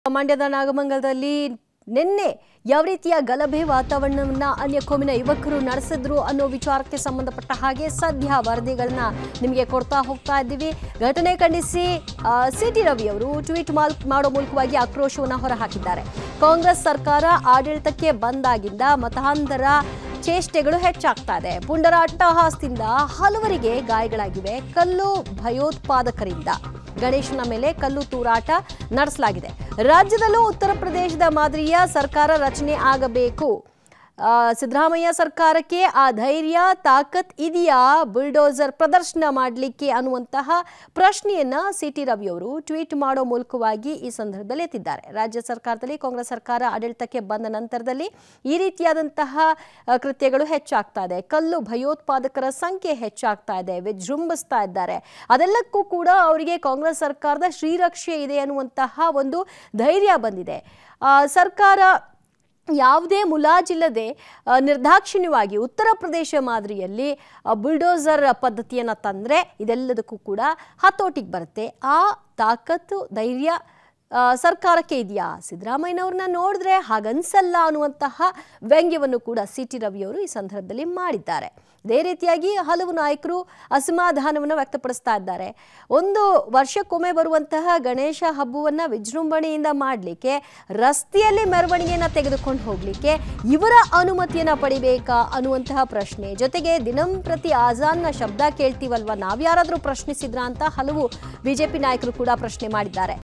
ಮಂಡ್ಯದ ನಾಗಮಂಗಲದಲ್ಲಿ ನಿನ್ನೆ ಯಾವ ರೀತಿಯ ಗಲಭೆ ವಾತಾವರಣವನ್ನ ಅನ್ಯಕೋಮಿನ ಯುವಕರು ನಡೆಸಿದ್ರು ಅನ್ನೋ ವಿಚಾರಕ್ಕೆ ಸಂಬಂಧಪಟ್ಟ ಹಾಗೆ ಸದ್ಯ ವರದಿಗಳನ್ನ ನಿಮಗೆ ಕೊಡ್ತಾ ಹೋಗ್ತಾ ಇದ್ದೀವಿ ಘಟನೆ ಖಂಡಿಸಿ ಸಿ ಟಿ ರವಿ ಅವರು ಟ್ವೀಟ್ ಮಾಲ್ ಮಾಡೋ ಮೂಲಕವಾಗಿ ಆಕ್ರೋಶವನ್ನು ಹೊರಹಾಕಿದ್ದಾರೆ ಕಾಂಗ್ರೆಸ್ ಸರ್ಕಾರ ಆಡಳಿತಕ್ಕೆ ಬಂದಾಗಿಂದ ಮತಾಂತರ ಚೇಷ್ಟೆಗಳು ಹೆಚ್ಚಾಗ್ತಾ ಇದೆ ಪುಂಡರ ಅಟ್ಟಹಾಸದಿಂದ ಹಲವರಿಗೆ ಗಾಯಗಳಾಗಿವೆ ಕಲ್ಲು ಭಯೋತ್ಪಾದಕರಿಂದ ಗಣೇಶನ ಮೇಲೆ ಕಲ್ಲು ತೂರಾಟ ನಡೆಸಲಾಗಿದೆ ರಾಜ್ಯದಲ್ಲೂ ಉತ್ತರ ಪ್ರದೇಶದ ಮಾದರಿಯ ಸರ್ಕಾರ ರಚನೆ ಆಗಬೇಕು ಆ, ಸಿದ್ದರಾಮಯ್ಯ ಸರ್ಕಾರಕ್ಕೆ ಆ ಧೈರ್ಯ ತಾಕತ್ ಇದೆಯಾ ಬುಲ್ಡೋಸರ್ ಪ್ರದರ್ಶನ ಮಾಡಲಿಕ್ಕೆ ಅನ್ನುವಂತಹ ಪ್ರಶ್ನೆಯನ್ನ ಸಿ ಟಿ ರವಿ ಅವರು ಟ್ವೀಟ್ ಮಾಡೋ ಮೂಲಕವಾಗಿ ಈ ಸಂದರ್ಭದಲ್ಲಿ ಎತ್ತಿದ್ದಾರೆ ರಾಜ್ಯ ಸರ್ಕಾರದಲ್ಲಿ ಕಾಂಗ್ರೆಸ್ ಸರ್ಕಾರ ಆಡಳಿತಕ್ಕೆ ಬಂದ ನಂತರದಲ್ಲಿ ಈ ರೀತಿಯಾದಂತಹ ಆ, ಕೃತ್ಯಗಳು ಹೆಚ್ಚಾಗ್ತಾ ಇದೆ ಕಲ್ಲು ಭಯೋತ್ಪಾದಕರ ಸಂಖ್ಯೆ ಹೆಚ್ಚಾಗ್ತಾ ಇದೆ ವಿಜೃಂಭಿಸ್ತಾ ಇದ್ದಾರೆ ಅದೆಲ್ಲಕ್ಕೂ ಕೂಡ ಅವರಿಗೆ ಕಾಂಗ್ರೆಸ್ ಸರ್ಕಾರದ ಶ್ರೀರಕ್ಷೆ ಇದೆ ಅನ್ನುವಂತಹ ಒಂದು ಧೈರ್ಯ ಬಂದಿದೆ ಆ, ಸರ್ಕಾರ ಯಾವುದೇ ಮುಲಾಜಿಲ್ಲದೆ ಆ, ನಿರ್ದಾಕ್ಷಿಣ್ಯವಾಗಿ ಉತ್ತರ ಪ್ರದೇಶ ಮಾದರಿಯಲ್ಲಿ ಆ, ಬುಲ್ಡೋಸರ್ ಪದ್ಧತಿಯನ್ನು ತಂದರೆ ಇದೆಲ್ಲದಕ್ಕೂ ಕೂಡ ಹತೋಟಿಗೆ ಬರುತ್ತೆ ಆ ತಾಕತ್ತು ಧೈರ್ಯ ಆ, ಸರ್ಕಾರಕ್ಕೆ ಇದೆಯಾ ಸಿದ್ದರಾಮಯ್ಯನವ್ರನ್ನ ನೋಡಿದ್ರೆ ಹಾಗನ್ಸಲ್ಲ ಅನ್ನುವಂತಹ ವ್ಯಂಗ್ಯವನ್ನು ಕೂಡ ಸಿ ಟಿ ರವಿಯವರು ಈ ಸಂದರ್ಭದಲ್ಲಿ ಮಾಡಿದ್ದಾರೆ ಇದೇ ರೀತಿಯಾಗಿ ಹಲವು ನಾಯಕರು ಅಸಮಾಧಾನವನ್ನು ವ್ಯಕ್ತಪಡಿಸ್ತಾ ಇದ್ದಾರೆ ಒಂದು ವರ್ಷಕ್ಕೊಮ್ಮೆ ಬರುವಂತಹ ಗಣೇಶ ಹಬ್ಬವನ್ನು ವಿಜೃಂಭಣೆಯಿಂದ ಮಾಡಲಿಕ್ಕೆ ರಸ್ತೆಯಲ್ಲಿ ಮೆರವಣಿಗೆಯನ್ನು ತೆಗೆದುಕೊಂಡು ಹೋಗಲಿಕ್ಕೆ ಇವರ ಅನುಮತಿಯನ್ನು ಪಡಿಬೇಕಾ ಅನ್ನುವಂತಹ ಪ್ರಶ್ನೆ ಜೊತೆಗೆ ದಿನಂಪ್ರತಿ ಆಜಾನ್ನ ಶಬ್ದ ಕೇಳ್ತೀವಲ್ವಾ ನಾವ್ಯಾರಾದರೂ ಪ್ರಶ್ನಿಸಿದ್ರಾ ಅಂತ ಹಲವು ಬಿಜೆಪಿ ನಾಯಕರು ಕೂಡ ಪ್ರಶ್ನೆ ಮಾಡಿದ್ದಾರೆ